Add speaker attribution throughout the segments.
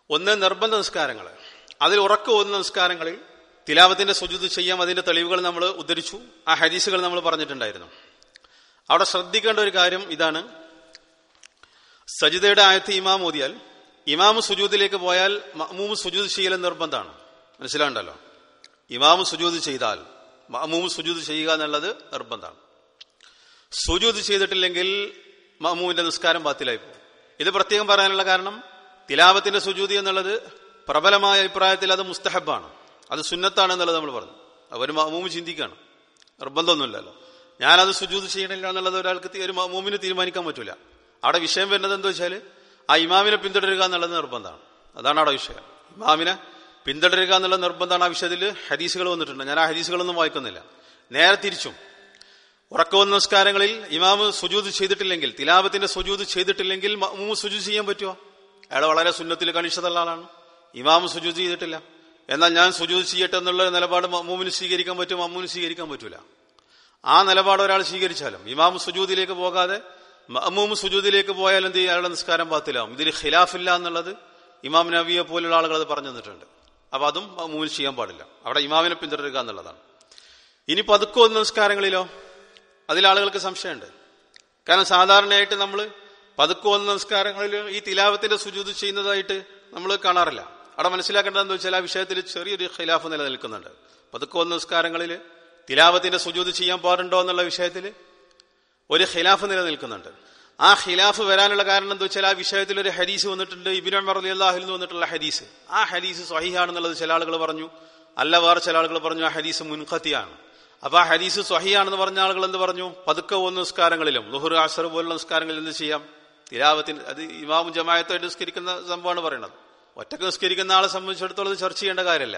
Speaker 1: ഒന്ന് നിർബന്ധ നിസ്കാരങ്ങൾ അതിൽ ഉറക്കം ഓതുന്ന നിസ്കാരങ്ങളിൽ തിലാവത്തിന്റെ സുജുത് ചെയ്യാം അതിന്റെ തെളിവുകൾ നമ്മൾ ഉദ്ധരിച്ചു ആ ഹദീസുകൾ നമ്മൾ പറഞ്ഞിട്ടുണ്ടായിരുന്നു അവിടെ ശ്രദ്ധിക്കേണ്ട ഒരു കാര്യം ഇതാണ് സജിതയുടെ ആയത്ത് ഇമാം ഓതിയാൽ ഇമാമ് സുജൂദിലേക്ക് പോയാൽ മഅമൂമ് സുജൂദ് ചെയ്യൽ നിർബന്ധമാണ് മനസ്സിലാണ്ടല്ലോ ഇമാമ് സുജൂദ് ചെയ്താൽ മഅമൂമ് സുജൂദ് ചെയ്യുക എന്നുള്ളത് നിർബന്ധമാണ് സുജൂദ് ചെയ്തിട്ടില്ലെങ്കിൽ മഅമൂമിന്റെ നിസ്കാരം ബാത്തിലായി പോകും ഇത് പ്രത്യേകം പറയാനുള്ള കാരണം തിലാവത്തിന്റെ സുജൂതി എന്നുള്ളത് പ്രബലമായ അഭിപ്രായത്തിൽ അത് മുസ്തഹബാണ് അത് സുന്നത്താണ് എന്നുള്ളത് നമ്മൾ പറഞ്ഞു അവർ മഅമൂമ് ചിന്തിക്കുകയാണ് നിർബന്ധമൊന്നുമില്ലല്ലോ ഞാനത് സുജൂത് ചെയ്യണില്ല എന്നുള്ളത് ഒരാൾക്ക് തി- ഒരു മഅമൂമിന് തീരുമാനിക്കാൻ പറ്റൂല അവിടെ വിഷയം വരുന്നത് എന്താ വെച്ചാൽ ആ ഇമാമിനെ പിന്തുടരുക എന്നുള്ളത് നിർബന്ധമാണ് അതാണ് അവിടെ വിഷയം ഇമാമിനെ പിന്തുടരുക എന്നുള്ള നിർബന്ധമാണ് ആ വിഷയത്തിൽ ഹദീസുകൾ വന്നിട്ടുണ്ട് ഞാൻ ആ ഹദീസുകളൊന്നും വായിക്കുന്നില്ല നേരെ തിരിച്ചും ഉറക്കവന്ന നിസ്കാരങ്ങളിൽ ഇമാമ് സുജൂത് ചെയ്തിട്ടില്ലെങ്കിൽ തിലാപത്തിന്റെ സുജൂത് ചെയ്തിട്ടില്ലെങ്കിൽ മഅമൂമ് സുജൂത് ചെയ്യാൻ പറ്റുമോ അയാൾ വളരെ സുന്നത്തിൽ കണിച്ചതുള്ള ആളാണ് ഇമാമ് സുജൂത് ചെയ്തിട്ടില്ല എന്നാൽ ഞാൻ സുജൂത് ചെയ്യട്ടെ എന്നുള്ള ഒരു നിലപാട് മമ്മൂമിന് സ്വീകരിക്കാൻ പറ്റും മമ്മൂന് സ്വീകരിക്കാൻ പറ്റൂല ആ നിലപാട് ഒരാൾ സ്വീകരിച്ചാലും ഇമാം സുജൂദിലേക്ക് പോകാതെ മമ്മൂമ് സുജൂദിലേക്ക് പോയാൽ എന്ത് ചെയ്യും അയാളുടെ നിസ്കാരം പാത്തിലാവും ഇതിൽ ഖിലാഫില്ല എന്നുള്ളത് ഇമാം നബിയെ പോലുള്ള ആളുകൾ അത് പറഞ്ഞു തന്നിട്ടുണ്ട് അപ്പൊ അതും മമ്മൂമിന് ചെയ്യാൻ പാടില്ല അവിടെ ഇമാമിനെ പിന്തുടരുക എന്നുള്ളതാണ് ഇനി പതുക്കെ വന്ന നിസ്കാരങ്ങളിലോ അതിൽ ആളുകൾക്ക് സംശയമുണ്ട് കാരണം സാധാരണയായിട്ട് നമ്മൾ പതുക്കെ വന്ന നിസ്കാരങ്ങളിൽ ഈ തിലാവത്തിന്റെ സുജൂത് ചെയ്യുന്നതായിട്ട് നമ്മൾ കാണാറില്ല അവിടെ മനസ്സിലാക്കേണ്ടത് എന്താ വെച്ചാൽ ആ വിഷയത്തിൽ ചെറിയൊരു ഖിലാഫ് നിലനിൽക്കുന്നുണ്ട് പതുക്കെ വന്ന നിസ്കാരങ്ങളിൽ തിലാവത്തിന്റെ സുജൂത് ചെയ്യാൻ പാടുണ്ടോ എന്നുള്ള വിഷയത്തിൽ ഒരു ഖിലാഫ് നിലനിൽക്കുന്നുണ്ട് ആ ഖിലാഫ് വരാനുള്ള കാരണം എന്താ വെച്ചാൽ ആ വിഷയത്തിൽ ഒരു ഹദീസ് വന്നിട്ടുണ്ട് ഇബിൻ അമർ അലി അള്ളാഹിൽ നിന്ന് വന്നിട്ടുള്ള ഹദീസ് ആ ഹദീസ് സ്വഹിയാണെന്നുള്ളത് ചില ആളുകൾ പറഞ്ഞു അല്ല വേറെ ചില ആളുകൾ പറഞ്ഞു ആ ഹദീസ് മുൻഖത്തിയാണ് അപ്പൊ ആ ഹദീസ് സ്വഹിയാണെന്ന് പറഞ്ഞ ആളുകൾ എന്ത് പറഞ്ഞു പതുക്കെ ഒന്ന് നിസ്കാരങ്ങളിലും ലുഹുർ അസർ പോലുള്ള നിസ്കാരങ്ങളിൽ എന്ത് ചെയ്യാം തിലാവത്തിന് അത് ഇമാമും ജമായത്തായിട്ട് നിസ്കരിക്കുന്ന സംഭവമാണ് പറയുന്നത് ഒറ്റക്ക് നിസ്കരിക്കുന്ന ആളെ സംബന്ധിച്ചിടത്തോളം ഇത് ചർച്ച ചെയ്യേണ്ട കാര്യമല്ല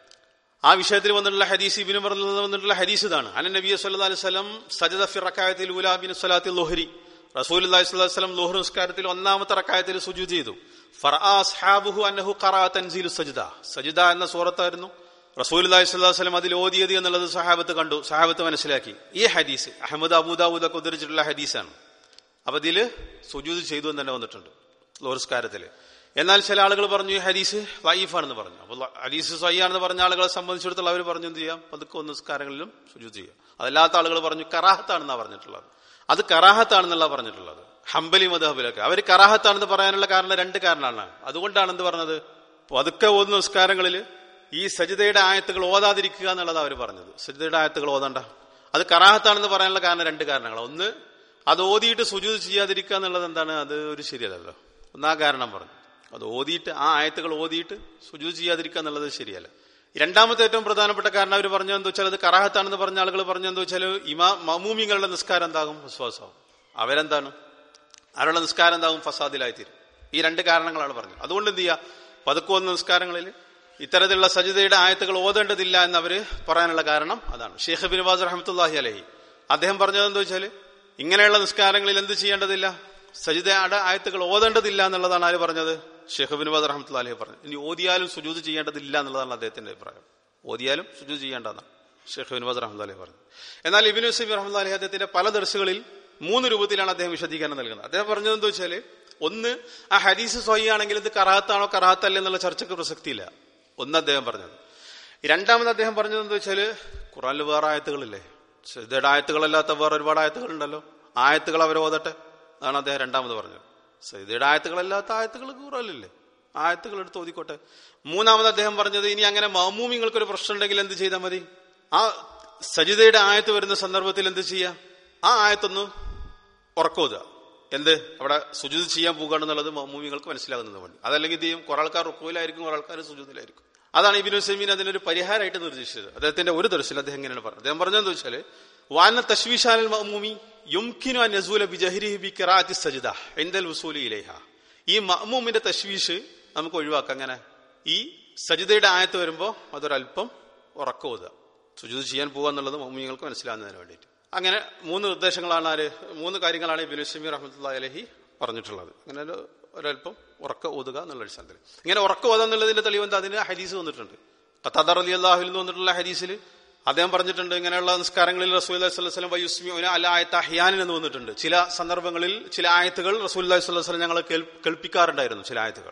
Speaker 1: ആ വിഷയത്തിൽ വന്നിട്ടുള്ള ഹദീസ് ഇബിന് പറഞ്ഞു വന്നിട്ടുള്ള ഹദീസ് ഇതാണ് അന നബി സല്ലല്ലാഹു അലൈഹി വസല്ലം സജദ ഫി റകഅത്തിൽ ഊലാ ബിൻ സ്വലാത്തിൽ ലുഹരി റസൂലുള്ളാഹി സ്വല്ലല്ലാഹു അലൈഹി വസല്ലം ലുഹർ നിസ്കാരത്തിൽ ഒന്നാമത്തെ റകഅത്തിൽ സുജൂദ് ചെയ്തു ഫറആ അസ്ഹാബുഹു അന്നഹു ഖറഅ തൻസീലു സജ്ദ സജ്ദ എന്ന സൂറത്തായിരുന്നു റസൂലുള്ളാഹി സ്വല്ലല്ലാഹു അലൈഹി വസല്ലം അതിൽ ഓതിയത് എന്നുള്ളത് സഹാബത്ത് കണ്ടു സഹാബത്ത് മനസ്സിലാക്കി ഈ ഹദീസ് അഹമ്മദ് അബൂദാവൂദ് ഒക്കെ ഉദ്ധരിച്ചിട്ടുള്ള ഹദീസാണ് അപ്പൊ ഇതില് സുജൂദ് ചെയ്തു എന്ന് തന്നെ വന്നിട്ടുണ്ട് ലോറിസ്കാരത്തില് എന്നാൽ ചില ആളുകൾ പറഞ്ഞു ഈ ഹദീസ് വൈഫാണെന്ന് പറഞ്ഞു അപ്പോൾ ഹദീസ് സ്വയ്യാണെന്ന് പറഞ്ഞ ആളുകളെ സംബന്ധിച്ചിടത്തോളം അവർ പറഞ്ഞു എന്ത് ചെയ്യാം പതുക്കെ ഒന്ന് നിസ്കാരങ്ങളിലും സുജൂത് ചെയ്യാം അതല്ലാത്ത ആളുകൾ പറഞ്ഞു കറാഹത്താണെന്നാണ് പറഞ്ഞിട്ടുള്ളത് അത് കറാഹത്താണെന്നുള്ള പറഞ്ഞിട്ടുള്ളത് ഹംബലി മദഹബിലൊക്കെ അവർ കറാഹത്താണെന്ന് പറയാനുള്ള കാരണം രണ്ട് കാരണമാണ് അതുകൊണ്ടാണ് എന്ത് പറഞ്ഞത് പതുക്കെ ഓതുന്ന നിസ്കാരങ്ങളിൽ ഈ സജിതയുടെ ആയത്തുകൾ ഓതാതിരിക്കുക എന്നുള്ളതാണ് അവർ പറഞ്ഞത് സജിതയുടെ ആയത്തുകൾ ഓതണ്ട അത് കറാഹത്താണെന്ന് പറയാനുള്ള കാരണം രണ്ട് കാരണങ്ങൾ ഒന്ന് അത് ഓതിയിട്ട് സുജൂത് ചെയ്യാതിരിക്കുക എന്നുള്ളത് എന്താണ് അത് ഒരു ശരിയല്ലല്ലോ ഒന്നാ കാരണം പറഞ്ഞു അത് ഓതിയിട്ട് ആ ആയത്തുകൾ ഓതിയിട്ട് സുജൂത് ചെയ്യാതിരിക്കുക എന്നുള്ളത് ശരിയല്ല രണ്ടാമത്തെ ഏറ്റവും പ്രധാനപ്പെട്ട കാരണം അവർ പറഞ്ഞു എന്താ വെച്ചാൽ അത് കറാഹത്താണെന്ന് പറഞ്ഞ ആളുകൾ പറഞ്ഞു എന്താ വെച്ചാൽ ഇമാ മമൂമിങ്ങളുടെ നിസ്കാരം എന്താകും വിശ്വാസമാകും അവരെന്താണ് അവരുടെ നിസ്കാരം എന്താകും ഫസാദിലായിത്തീരും ഈ രണ്ട് കാരണങ്ങളാണ് പറഞ്ഞത് അതുകൊണ്ട് എന്ത് ചെയ്യുക പതുക്കെ വന്ന നിസ്കാരങ്ങളിൽ ഇത്തരത്തിലുള്ള സജിതയുടെ ആയത്തുകൾ ഓതേണ്ടതില്ല എന്ന് അവര് പറയാനുള്ള കാരണം അതാണ് ഷെയ്ഖ് ബിൻ വാസ് റഹമത്തുല്ലാഹി അലഹി അദ്ദേഹം പറഞ്ഞത് എന്താ വെച്ചാൽ ഇങ്ങനെയുള്ള നിസ്കാരങ്ങളിൽ എന്ത് ചെയ്യേണ്ടതില്ല സജിതയുടെ ആയത്തുകൾ ഓതേണ്ടതില്ല എന്നുള്ളതാണ് ആര് പറഞ്ഞത് ഷെയ്ഖ് ബിൻ വാസ് റഹമത്തുല്ലാ അലഹി പറഞ്ഞത് ഇനി ഓതിയാലും സുജൂത് ചെയ്യേണ്ടതില്ല എന്നുള്ളതാണ് അദ്ദേഹത്തിന്റെ അഭിപ്രായം ഓതിയാലും സുജൂത് ചെയ്യേണ്ടതാണ് ഷെയ്ഖ് ബിൻ വാസ് റഹ്മത്ത് അലഹി പറഞ്ഞത് എന്നാൽ ഇബിൻ ഹുസൈബ് റഹ്മത്ത് അലഹി അദ്ദേഹത്തിന്റെ പല ദർശകളിൽ മൂന്ന് രൂപത്തിലാണ് അദ്ദേഹം വിശദീകരണം നൽകുന്നത് അദ്ദേഹം പറഞ്ഞത് എന്താ വെച്ചാല് ഒന്ന് ആ ഹദീസ് സ്വയ്യാണെങ്കിൽ ഇത് കറാഹത്താണോ കറാഹത്തല്ല എന്നുള്ള ചർച്ചയ്ക്ക് പ്രസക്തിയില്ല ഒന്ന് അദ്ദേഹം പറഞ്ഞത് രണ്ടാമത് അദ്ദേഹം പറഞ്ഞത് എന്താ വെച്ചാല് ഖുറാനിൽ വേറെ ആയത്തുകളില്ലേ ഇതയുടെ ആയത്തുകളല്ലാത്ത വേറെ ഒരുപാട് ആയത്തുകളുണ്ടല്ലോ ആയത്തുകൾ അവർ ഓതട്ടെ അതാണ് അദ്ദേഹം രണ്ടാമത് പറഞ്ഞത് സൈദയുടെ ആയത്തുകളല്ലാത്ത ആയത്തുകൾ ഖുറാനില്ലേ ആയത്തുകൾ എടുത്ത് ഓതിക്കോട്ടെ മൂന്നാമത് അദ്ദേഹം പറഞ്ഞത് ഇനി അങ്ങനെ മൗമൂമിങ്ങൾക്കൊരു പ്രശ്നം ഉണ്ടെങ്കിൽ എന്ത് ചെയ്താൽ മതി ആ സജിതയുടെ ആയത്ത് വരുന്ന സന്ദർഭത്തിൽ എന്ത് ചെയ്യാം ആ ആയത്തൊന്ന് ഉറക്കോതുക എന്ത് അവിടെ സുജൂത് ചെയ്യാൻ പോകുകയാണെന്നുള്ളത് മമ്മൂമികൾക്ക് മനസ്സിലാകുന്നത് വേണ്ടി അതല്ലെങ്കിൽ ഇത് ചെയ്യും കുറെ ആൾക്കാർ റുക്കുവിലായിരിക്കും കുറെ ആൾക്കാർ സുജൂതിലായിരിക്കും അതാണ് ഇബിൻ ഹുസൈമീൻ അതിനൊരു പരിഹാരമായിട്ട് നിർദ്ദേശിച്ചത് അദ്ദേഹത്തിന്റെ ഒരു ദർശനം അദ്ദേഹം എങ്ങനെയാണ് പറഞ്ഞത് അദ്ദേഹം പറഞ്ഞതെന്ന് വെച്ചാൽ വാന തശ്വീഷാനൽ മമ്മൂമി യുംകിനു അൻ നസൂല ബിജഹരിഹി ബി ഖിറാഅത്തി സജ്ദ ഇൻദൽ വസൂലി ഇലൈഹ ഈ മമ്മൂമിന്റെ തശ്വീഷ് നമുക്ക് ഒഴിവാക്കാം അങ്ങനെ ഈ സജിതയുടെ ആയത്ത് വരുമ്പോൾ അതൊരല്പം ഉറക്കോതുക സുജൂത് ചെയ്യാൻ പോകുക എന്നുള്ളത് മമ്മൂമികൾക്ക് മനസ്സിലാകുന്നതിന് വേണ്ടിയിട്ട് അങ്ങനെ മൂന്ന് നിർദ്ദേശങ്ങളാണ് ആര് മൂന്ന് കാര്യങ്ങളാണ് ഇബിൻ സമീർ അഹമ്മദ് അലഹി പറഞ്ഞിട്ടുള്ളത് അങ്ങനെ ഒരു ഒരല്പം ഉറക്ക ഓതുക എന്നുള്ള അടിസ്ഥാനത്തിൽ ഇങ്ങനെ ഉറക്ക ഓതുക എന്നുള്ളതിന്റെ തെളിവ് എന്താ അതിന് ഹദീസ് വന്നിട്ടുണ്ട് ഖത്താദർ അലി അള്ളാഹുൽ നിന്ന് വന്നിട്ടുള്ള ഹദീസിൽ അദ്ദേഹം പറഞ്ഞിട്ടുണ്ട് ഇങ്ങനെയുള്ള നിസ്കാരങ്ങളിൽ റസൂൽ വസ്ലം വയുസ്മി അല്ല ആയത്ത് അഹിയാനിൽ എന്ന് വന്നിട്ടുണ്ട് ചില സന്ദർഭങ്ങളിൽ ചില ആയത്തുകൾ റസൂൽ അലൈഹി സ്വലം ഞങ്ങൾ കേൾപ്പിക്കാറുണ്ടായിരുന്നു ചില ആയത്തുകൾ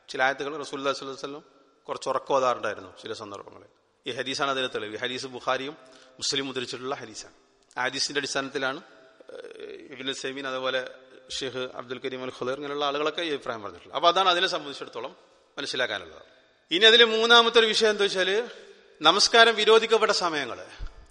Speaker 1: ചില ആയത്തുകൾ റസൂല്ലാ വല്ലം കുറച്ച് ഉറക്കം ഓതാറുണ്ടായിരുന്നു ചില സന്ദർഭങ്ങളിൽ ഈ ഹദീസാണ് അതിന് തെളിവ് ഈ ഹദീസ് ബുഖാരിയും മുസ്ലിം മുദ്രിച്ചിട്ടുള്ള ഹദീസാണ് ആ ഹദീസിന്റെ അടിസ്ഥാനത്തിലാണ് ഇബിൻ സെമീൻ അതുപോലെ ഷെയ്ഖ് അബ്ദുൽ കരീം അൽ ഖുദർ ഇങ്ങനെയുള്ള ആളുകളൊക്കെ ഈ അഭിപ്രായം പറഞ്ഞിട്ടുള്ളത് അപ്പൊ അതാണ് അതിനെ സംബന്ധിച്ചിടത്തോളം മനസ്സിലാക്കാനുള്ളത് ഇനി അതിൽ മൂന്നാമത്തെ ഒരു വിഷയം എന്താ വെച്ചാല് നമസ്കാരം വിരോധിക്കപ്പെട്ട സമയങ്ങൾ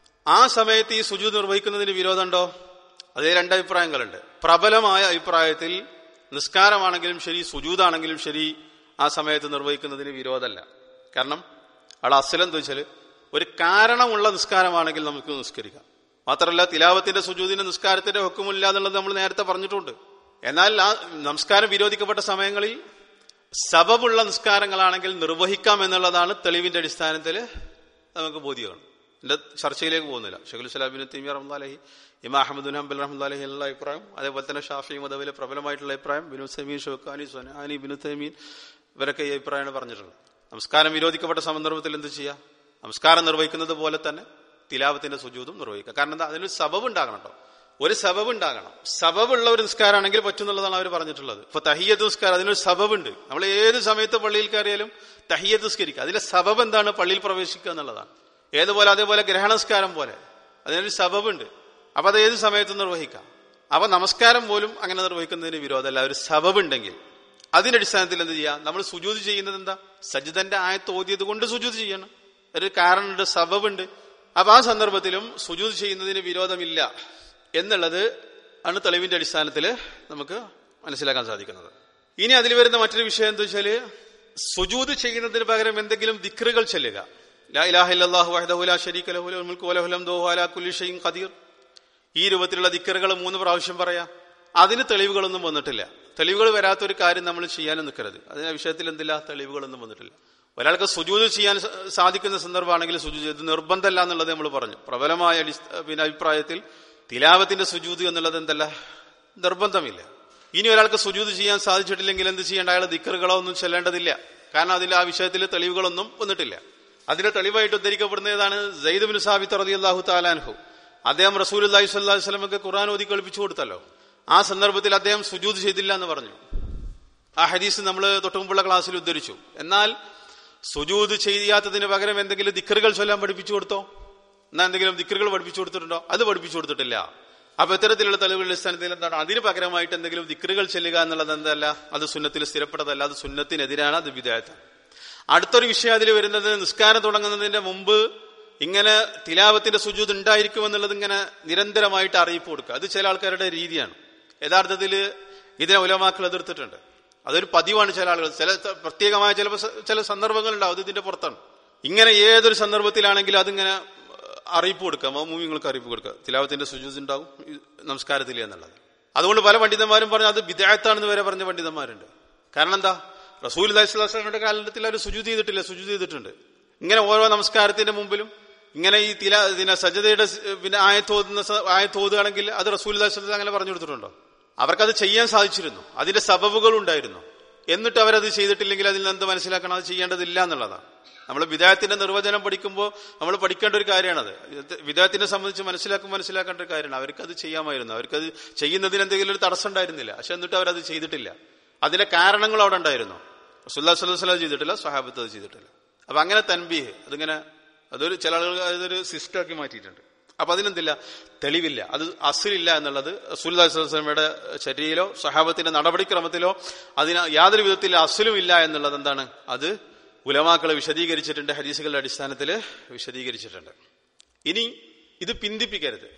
Speaker 1: ആ സമയത്ത് ഈ സുജു നിർവഹിക്കുന്നതിന് വിരോധമുണ്ടോ അതേ രണ്ട് അഭിപ്രായങ്ങളുണ്ട് പ്രബലമായ അഭിപ്രായത്തിൽ നിസ്കാരമാണെങ്കിലും ശരി സുജൂതാണെങ്കിലും ശരി ആ സമയത്ത് നിർവഹിക്കുന്നതിന് വിരോധമല്ല കാരണം അവിടെ അസലെന്താ വെച്ചാൽ ഒരു കാരണമുള്ള നിസ്കാരമാണെങ്കിൽ നമുക്ക് നിസ്കരിക്കാം മാത്രമല്ല തിലാവത്തിന്റെ സുജൂതിന്റെ നിസ്കാരത്തിന്റെ ഹുക്കുമില്ല എന്നുള്ളത് നമ്മൾ നേരത്തെ പറഞ്ഞിട്ടുണ്ട് എന്നാൽ ആ നമസ്കാരം വിരോധിക്കപ്പെട്ട സമയങ്ങളിൽ സബബുള്ള നിസ്കാരങ്ങളാണെങ്കിൽ നിർവഹിക്കാം എന്നുള്ളതാണ് തെളിവിന്റെ അടിസ്ഥാനത്തിൽ നമുക്ക് ബോധ്യമാണ് എന്റെ ചർച്ചയിലേക്ക് പോകുന്നില്ല ഷെഖുൽ സലാബിൻ തീമിയ റഹ്മാലഹി ഇമാ അഹമ്മദ് ഹംബൽ റഹ്മാലഹി എന്നുള്ള അഭിപ്രായം അതേപോലെ തന്നെ ഷാഫി മതവിലെ പ്രബലമായിട്ടുള്ള അഭിപ്രായം ബിനു സമീൻ ഷോഖാനി സൊനാനി ബിനു തമീൻ ഇവരൊക്കെ ഈ അഭിപ്രായമാണ് പറഞ്ഞിട്ടുള്ളത് നമസ്കാരം വിരോധിക്കപ്പെട്ട സന്ദർഭത്തിൽ എന്ത് ചെയ്യാം നമസ്കാരം നിർവഹിക്കുന്നത് പോലെ തന്നെ തിലാവത്തിന്റെ സുജൂതും നിർവഹിക്കുക കാരണം എന്താ അതിനൊരു സബബ് ഉണ്ടാകണം കേട്ടോ ഒരു സബബ് ഉണ്ടാകണം സബബുള്ള ഒരു നിസ്കാരമാണെങ്കിൽ പറ്റുന്നുള്ളതാണ് അവർ പറഞ്ഞിട്ടുള്ളത് ഇപ്പൊ തഹിയത്ത് നിസ്കാരം അതിനൊരു സബബുണ്ട് നമ്മൾ ഏത് സമയത്ത് പള്ളിയിൽ കയറിയാലും തഹിയത്ത് നിസ്കരിക്കുക അതിലെ സബബ് എന്താണ് പള്ളിയിൽ പ്രവേശിക്കുക എന്നുള്ളതാണ് ഏതുപോലെ അതേപോലെ ഗ്രഹണസ്കാരം പോലെ അതിനൊരു സബബുണ്ട് അപ്പൊ അത് ഏത് സമയത്തും നിർവഹിക്കാം അപ്പൊ നമസ്കാരം പോലും അങ്ങനെ നിർവഹിക്കുന്നതിന് വിരോധമല്ല ഒരു സബബ് ഉണ്ടെങ്കിൽ അതിന്റെ അടിസ്ഥാനത്തിൽ എന്ത് ചെയ്യാം നമ്മൾ സുജൂത് ചെയ്യുന്നത് എന്താ സജിതന്റെ ആയത്ത് ഓതിയത് കൊണ്ട് സുജൂത് ചെയ്യണം ഒരു കാരണമുണ്ട് സബബുണ്ട് അപ്പൊ ആ സന്ദർഭത്തിലും സുജൂത് ചെയ്യുന്നതിന് വിരോധമില്ല എന്നുള്ളത് ആണ് തെളിവിന്റെ അടിസ്ഥാനത്തിൽ നമുക്ക് മനസ്സിലാക്കാൻ സാധിക്കുന്നത് ഇനി അതിൽ വരുന്ന മറ്റൊരു വിഷയം എന്താ വെച്ചാല് സുജൂത് ചെയ്യുന്നതിന് പകരം എന്തെങ്കിലും ദിക്റുകൾ ചെല്ലുക ലാ ഇലാഹ ഇല്ലല്ലാഹു വഹ്ദഹു ലാ ശരീക ലഹു ലഹുൽ മുൽക്കു വലഹുൽ ഹംദു വഹുവ അലാ കുല്ലി ഷൈഇൻ ഖദീർ ഈ രൂപത്തിലുള്ള ദിക്കറുകൾ മൂന്ന് പ്രാവശ്യം പറയാം അതിന് തെളിവുകളൊന്നും വന്നിട്ടില്ല തെളിവുകൾ വരാത്തൊരു കാര്യം നമ്മൾ ചെയ്യാനും നിൽക്കരുത് അതിന് വിഷയത്തിൽ എന്തില്ല തെളിവുകളൊന്നും വന്നിട്ടില്ല ഒരാൾക്ക് സുജൂത് ചെയ്യാൻ സ- സാധിക്കുന്ന സന്ദർഭമാണെങ്കിൽ സുജൂത് ഇത് നിർബന്ധമല്ല എന്നുള്ളത് നമ്മൾ പറഞ്ഞു പ്രബലമായ അടിസ്ഥ- പിന്നെ അഭിപ്രായത്തിൽ തിലാവത്തിന്റെ സുജൂത് എന്നുള്ളത് എന്തല്ല നിർബന്ധമില്ല ഇനി ഒരാൾക്ക് സുജൂത് ചെയ്യാൻ സാധിച്ചിട്ടില്ലെങ്കിൽ എന്ത് ചെയ്യേണ്ട അയാൾ ദിക്കറുകളോ ഒന്നും ചെല്ലേണ്ടതില്ല കാരണം അതിൽ ആ വിഷയത്തിൽ തെളിവുകളൊന്നും വന്നിട്ടില്ല അതിന് തെളിവായിട്ട് ഉദ്ധരിക്കപ്പെടുന്ന ഏതാണ് ജയ്ദ് ബിൻ സാബിത്ത് റളിയല്ലാഹു താലാൻഹു അദ്ദേഹം റസൂൽ അള്ളാഹി സ്വല്ലാഹു വസ്ലമക്ക് ഖുർആൻ ഓതി കളിപ്പിച്ചു കൊടുത്തല്ലോ ആ സന്ദർഭത്തിൽ അദ്ദേഹം സുജൂത് ചെയ്തില്ല എന്ന് പറഞ്ഞു ആ ഹദീസ് നമ്മൾ തൊട്ടുമുമ്പുള്ള ക്ലാസ്സിൽ ഉദ്ധരിച്ചു എന്നാൽ സുജൂത് ചെയ്യാത്തതിന് പകരം എന്തെങ്കിലും ദിക്കറുകൾ ചൊല്ലാൻ പഠിപ്പിച്ചു കൊടുത്തോ എന്നാ എന്തെങ്കിലും ദിക്കറുകൾ പഠിപ്പിച്ചു കൊടുത്തിട്ടുണ്ടോ അത് പഠിപ്പിച്ചു കൊടുത്തിട്ടില്ല അപ്പൊ ഇത്തരത്തിലുള്ള തെളിവുകളുടെ അടിസ്ഥാനത്തിൽ എന്താണ് അതിന് പകരമായിട്ട് എന്തെങ്കിലും ദിക്കറുകൾ ചെല്ലുക എന്നുള്ളത് എന്തല്ല അത് സുന്നത്തിൽ സ്ഥിരപ്പെട്ടതല്ല അത് സുന്നത്തിനെതിരാണ് അത് വിധേയത്താണ് അടുത്തൊരു വിഷയം അതിൽ വരുന്നത് നിസ്കാരം തുടങ്ങുന്നതിന്റെ മുമ്പ് ഇങ്ങനെ തിലാവത്തിന്റെ സുജൂത് ഉണ്ടായിരിക്കുമെന്നുള്ളത് ഇങ്ങനെ നിരന്തരമായിട്ട് അറിയിപ്പ് കൊടുക്കുക അത് ചില ആൾക്കാരുടെ രീതിയാണ് യഥാർത്ഥത്തിൽ ഇതിനെ ഉലമാക്കൾ എതിർത്തിട്ടുണ്ട് അതൊരു പതിവാണ് ചില ആളുകൾ ചില പ്രത്യേകമായ ചില ചില സന്ദർഭങ്ങൾ ഉണ്ടാവും അത് ഇതിന്റെ പുറത്താണ് ഇങ്ങനെ ഏതൊരു സന്ദർഭത്തിലാണെങ്കിലും അതിങ്ങനെ അറിയിപ്പ് കൊടുക്കുക മൂവിങ്ങൾക്ക് അറിയിപ്പ് കൊടുക്കുക തിലാവത്തിന്റെ സുജൂത് ഉണ്ടാവും ഈ നമസ്കാരത്തിൽ എന്നുള്ളത് അതുകൊണ്ട് പല പണ്ഡിതന്മാരും പറഞ്ഞു അത് വിദേഹത്താണെന്ന് വരെ പറഞ്ഞ പണ്ഡിതന്മാരുണ്ട് കാരണം എന്താ റസൂൽ അലൈഹിസ്ലാമിന്റെ കാലത്തിൽ അവർ സുജൂത് ചെയ്തിട്ടില്ല സുജൂത് ചെയ്തിട്ടുണ്ട് ഇങ്ങനെ ഓരോ നമസ്കാരത്തിന്റെ മുമ്പിലും ഇങ്ങനെ ഈ തില ഇതിനെ സജതയുടെ സ് പിന്നെ ആയത്തോതുന്ന സ- ആയത്തോതുകയാണെങ്കിൽ അത് റസൂൽ അലൈഹി അങ്ങനെ പറഞ്ഞു കൊടുത്തിട്ടുണ്ടോ അവർക്കത് ചെയ്യാൻ സാധിച്ചിരുന്നു അതിന്റെ സബബുകൾ ഉണ്ടായിരുന്നു എന്നിട്ട് അവരത് ചെയ്തിട്ടില്ലെങ്കിൽ അതിൽ നിന്ന് എന്ത് മനസ്സിലാക്കണം അത് ചെയ്യേണ്ടതില്ല എന്നുള്ളതാണ് നമ്മൾ വിദേഹത്തിന്റെ നിർവചനം പഠിക്കുമ്പോൾ നമ്മൾ പഠിക്കേണ്ട ഒരു കാര്യമാണത് ഇത് വിദേഹത്തിനെ സംബന്ധിച്ച് മനസ്സിലാക്കും മനസ്സിലാക്കേണ്ട ഒരു കാര്യമാണ് അവർക്കത് ചെയ്യാമായിരുന്നു അവർക്കത് ചെയ്യുന്നതിന് എന്തെങ്കിലും ഒരു തടസ്സം ഉണ്ടായിരുന്നില്ല പക്ഷെ എന്നിട്ട് അവരത് ചെയ്തിട്ടില്ല അതിന്റെ കാരണങ്ങൾ അവിടെ ഉണ്ടായിരുന്നു റസൂല്ലാ സ്വലം ചെയ്തിട്ടില്ല സ്വഹാബത്ത് അത് ചെയ്തിട്ടില്ല അപ്പൊ അങ്ങനെ തൻബീഹ് അതിങ്ങനെ അതൊരു ചില ആളുകൾ അതൊരു സിസ്റ്റമാക്കി മാറ്റിയിട്ടുണ്ട് അപ്പൊ അതിനെന്തില്ല തെളിവില്ല അത് അസിലില്ല എന്നുള്ളത് സുല്ലാസ്ലമയുടെ ചര്യയിലോ സഹാബത്തിന്റെ നടപടിക്രമത്തിലോ അതിന് യാതൊരു വിധത്തിൽ അസിലും ഇല്ല എന്നുള്ളത് എന്താണ് അത് ഉലമാക്കളെ വിശദീകരിച്ചിട്ടുണ്ട് ഹദീസുകളുടെ അടിസ്ഥാനത്തിൽ വിശദീകരിച്ചിട്ടുണ്ട് ഇനി ഇത് പിന്തിപ്പിക്കരുത്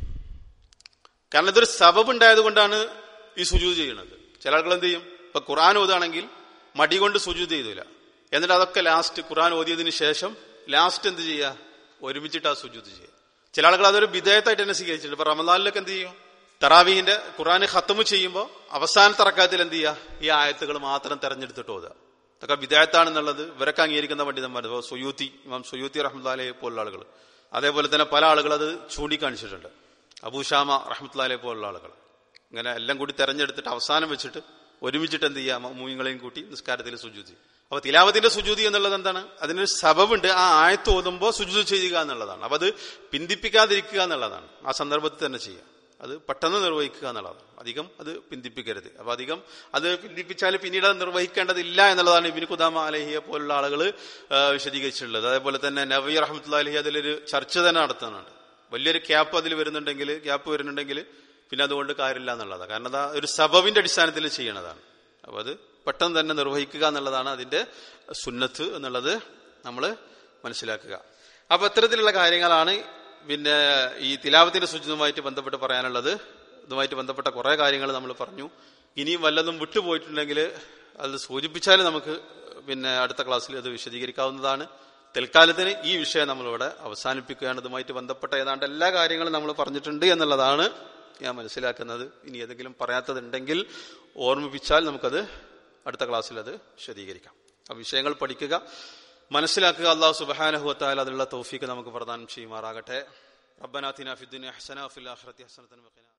Speaker 1: കാരണം ഇതൊരു സബബ് ഉണ്ടായത് കൊണ്ടാണ് ഈ സുജൂത് ചെയ്യുന്നത് ചില ആളുകൾ എന്ത് ചെയ്യും ഇപ്പൊ ഖുർആൻ ഓതാണെങ്കിൽ മടി കൊണ്ട് സുജൂത് ചെയ്തില്ല എന്നിട്ട് അതൊക്കെ ലാസ്റ്റ് ഖുർആൻ ഓതിയതിന് ശേഷം ലാസ്റ്റ് എന്ത് ചെയ്യുക ഒരുമിച്ചിട്ട് ആ സുജൂത് ചെയ്യുക ചില ആളുകൾ അതൊരു വിധേയത്തായിട്ട് തന്നെ സ്വീകരിച്ചിട്ടുണ്ട് ഇപ്പൊ റമദാനിലൊക്കെ എന്ത് ചെയ്യും തറാവീഹിന്റെ ഖുർആൻ ഖത്തമ് ചെയ്യുമ്പോൾ അവസാന തറക്കാത്തിൽ എന്ത് ചെയ്യുക ഈ ആയത്തുകൾ മാത്രം തെരഞ്ഞെടുത്തിട്ട് ഓതുക ഇതൊക്കെ വിധേയത്താണെന്നുള്ളത് ഇവരൊക്കെ അംഗീകരിക്കുന്ന പണ്ഡിതന്മാർ ഇപ്പൊ സുയൂത്തി ഇമാം സുയൂത്തി റഹ്മത്തുല്ലാലെ പോലുള്ള ആളുകൾ അതേപോലെ തന്നെ പല ആളുകൾ അത് ചൂണ്ടിക്കാണിച്ചിട്ടുണ്ട് അബൂഷാമ റഹ്മത്തുല്ലാലെ പോലുള്ള ആളുകൾ ഇങ്ങനെ എല്ലാം കൂടി തെരഞ്ഞെടുത്തിട്ട് അവസാനം വെച്ചിട്ട് ഒരുമിച്ചിട്ട് എന്ത് ചെയ്യാം മൂവിങ്ങളെയും കൂട്ടി നിസ്കാരത്തിൽ സുജൂതി അപ്പൊ തിലാവത്തിന്റെ സുജൂതി എന്നുള്ളത് എന്താണ് അതിനൊരു സബബുണ്ട് ആ ആയത്ത് ഓതുമ്പോൾ സുജൂത് ചെയ്യുക എന്നുള്ളതാണ് അപ്പൊ അത് പിന്തിപ്പിക്കാതിരിക്കുക എന്നുള്ളതാണ് ആ സന്ദർഭത്തിൽ തന്നെ ചെയ്യുക അത് പെട്ടെന്ന് നിർവഹിക്കുക എന്നുള്ളതാണ് അധികം അത് പിന്തിപ്പിക്കരുത് അപ്പൊ അധികം അത് പിന്തിപ്പിച്ചാൽ പിന്നീട് അത് നിർവഹിക്കേണ്ടതില്ല എന്നുള്ളതാണ് ഇബിൻ കുദാമ അലഹിയെ പോലുള്ള ആളുകൾ വിശദീകരിച്ചിട്ടുള്ളത് അതേപോലെ തന്നെ നബി റഹ്മത്തുള്ള അലഹി അതിലൊരു ചർച്ച തന്നെ നടത്തുന്നുണ്ട് വലിയൊരു ക്യാപ്പ് അതിൽ വരുന്നുണ്ടെങ്കിൽ ക്യാപ്പ് വരുന്നുണ്ടെങ്കിൽ പിന്നെ അതുകൊണ്ട് കാര്യമില്ല എന്നുള്ളതാണ് കാരണം അത് ഒരു സബവിന്റെ അടിസ്ഥാനത്തിൽ ചെയ്യണതാണ് അപ്പൊ അത് പെട്ടെന്ന് തന്നെ നിർവഹിക്കുക എന്നുള്ളതാണ് അതിന്റെ സുന്നത്ത് എന്നുള്ളത് നമ്മൾ മനസ്സിലാക്കുക അപ്പൊ ഇത്തരത്തിലുള്ള കാര്യങ്ങളാണ് പിന്നെ ഈ തിലാവത്തിന്റെ സുചിതവുമായിട്ട് ബന്ധപ്പെട്ട് പറയാനുള്ളത് ഇതുമായിട്ട് ബന്ധപ്പെട്ട കുറെ കാര്യങ്ങൾ നമ്മൾ പറഞ്ഞു ഇനിയും വല്ലതും വിട്ടുപോയിട്ടുണ്ടെങ്കിൽ അത് സൂചിപ്പിച്ചാൽ നമുക്ക് പിന്നെ അടുത്ത ക്ലാസ്സിൽ അത് വിശദീകരിക്കാവുന്നതാണ് തൽക്കാലത്തിന് ഈ വിഷയം നമ്മളിവിടെ അവസാനിപ്പിക്കുകയാണ് ഇതുമായിട്ട് ബന്ധപ്പെട്ട ഏതാണ്ട് എല്ലാ കാര്യങ്ങളും നമ്മൾ പറഞ്ഞിട്ടുണ്ട് എന്നുള്ളതാണ് ഞാൻ മനസ്സിലാക്കുന്നത് ഇനി ഏതെങ്കിലും പറയാത്തതുണ്ടെങ്കിൽ ഓർമ്മിപ്പിച്ചാൽ നമുക്കത് അടുത്ത ക്ലാസ്സിൽ അത് വിശദീകരിക്കാം ആ വിഷയങ്ങൾ പഠിക്കുക മനസ്സിലാക്കുക അള്ളാഹു സുബാനഹുത്താൽ അതിലുള്ള തൗഫീക്ക് നമുക്ക് പ്രദാനം ചെയ്യുമാറാകട്ടെ റബ്ബനാത്തിന ഫിദ്ദുനിയ ഹസന ഫിൽ ആഖിറതി ഹസനതൻ വഖിന